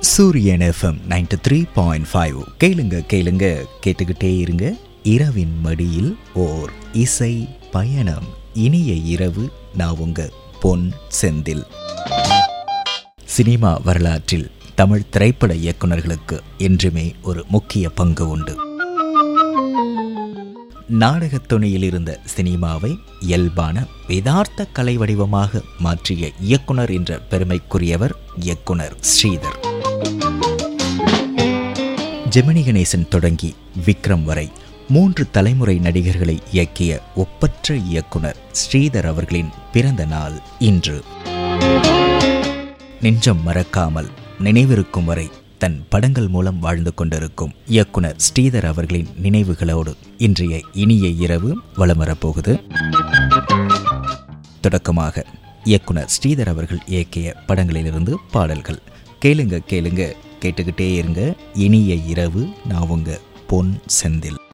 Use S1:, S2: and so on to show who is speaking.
S1: சூரியன் FM ninety three point five கேளுங்க கேளுங்க கேட்டுக்கிட்டே இருங்க இரவின் மடியில் ஓர் இசை பயணம் இனிய இரவு நான் உங்க பொன் செந்தில் சினிமா வரலாற்றில் தமிழ் திரைப்பட இயக்குனர்களுக்கு என்றுமே ஒரு முக்கிய பங்கு உண்டு நாடகத் துணையில் இருந்த சினிமாவை இயல்பான வேதார்த்த கலை வடிவமாக மாற்றிய இயக்குனர் என்ற பெருமைக்குரியவர் இயக்குனர் ஸ்ரீதர் ஜெமினி கணேசன் தொடங்கி விக்ரம் வரை மூன்று தலைமுறை நடிகர்களை இயக்கிய ஒப்பற்ற இயக்குனர் ஸ்ரீதர் அவர்களின் பிறந்த நாள் இன்று நெஞ்சம் மறக்காமல் நினைவிருக்கும் வரை தன் படங்கள் மூலம் வாழ்ந்து கொண்டிருக்கும் இயக்குனர் ஸ்ரீதர் அவர்களின் நினைவுகளோடு இன்றைய இனிய இரவு வலம் வரப்போகுது தொடக்கமாக இயக்குனர் ஸ்ரீதர் அவர்கள் இயக்கிய படங்களிலிருந்து பாடல்கள் கேளுங்க கேளுங்க கேட்டுக்கிட்டே இருங்க இனிய இரவு நான் உங்க பொன் செந்தில்